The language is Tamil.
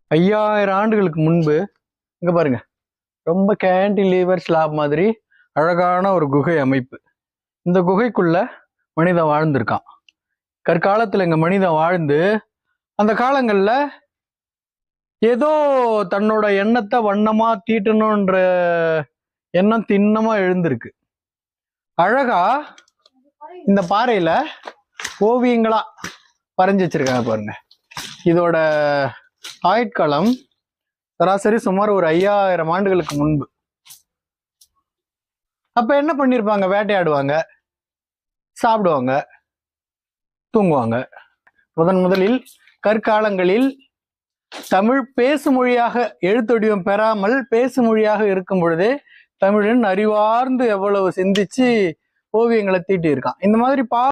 ஐயாயிரம் ஆண்டுகளுக்கு முன்பு இங்க பாருங்க ரொம்ப கேண்டிலீவர் ஸ்லாப் மாதிரி அழகான ஒரு குகை அமைப்பு இந்த குகைக்குள்ள மனிதன் வாழ்ந்திருக்கான் கற்காலத்துல இங்க மனிதன் வாழ்ந்து அந்த காலங்கள்ல ஏதோ தன்னோட எண்ணத்தை வண்ணமா தீட்டணுன்ற எண்ணம் திண்ணமா எழுந்திருக்கு அழகா இந்த பாறையில ஓவியங்களா வரைஞ்சி வச்சிருக்காங்க பாருங்க இதோட ஆயுட்காலம் சராசரி சுமார் ஒரு ஐயாயிரம் ஆண்டுகளுக்கு முன்பு அப்ப என்ன பண்ணிருப்பாங்க வேட்டையாடுவாங்க சாப்பிடுவாங்க தூங்குவாங்க முதன் முதலில் கற்காலங்களில் தமிழ் பேசு மொழியாக எழுத்தொடிவம் பெறாமல் பேசு மொழியாக இருக்கும் பொழுதே தமிழன் அறிவார்ந்து எவ்வளவு சிந்திச்சு ஓவியங்களை தீட்டி இருக்கான் இந்த மாதிரி பா